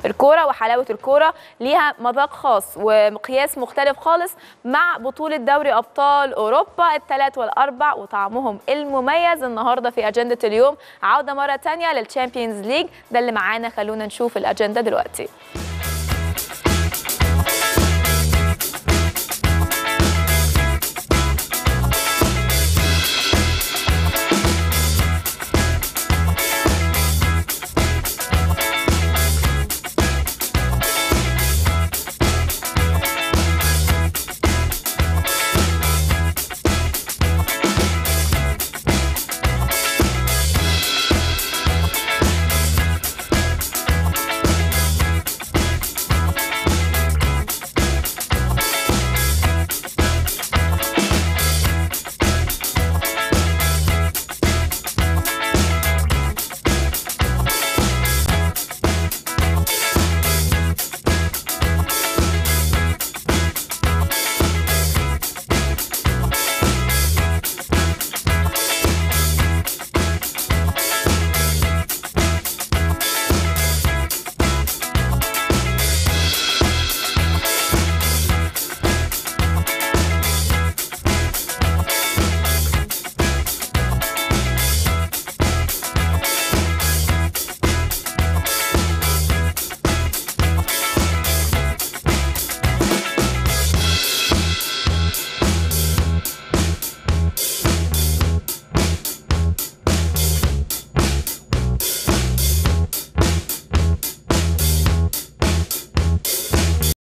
الكوره وحلاوه الكوره ليها مذاق خاص ومقياس مختلف خالص مع بطوله دوري ابطال اوروبا الثلاث والاربع وطعمهم المميز النهارده في اجنده اليوم عوده مره ثانيه للتشامبيونز ليج ده اللي معانا خلونا نشوف الاجنده دلوقتي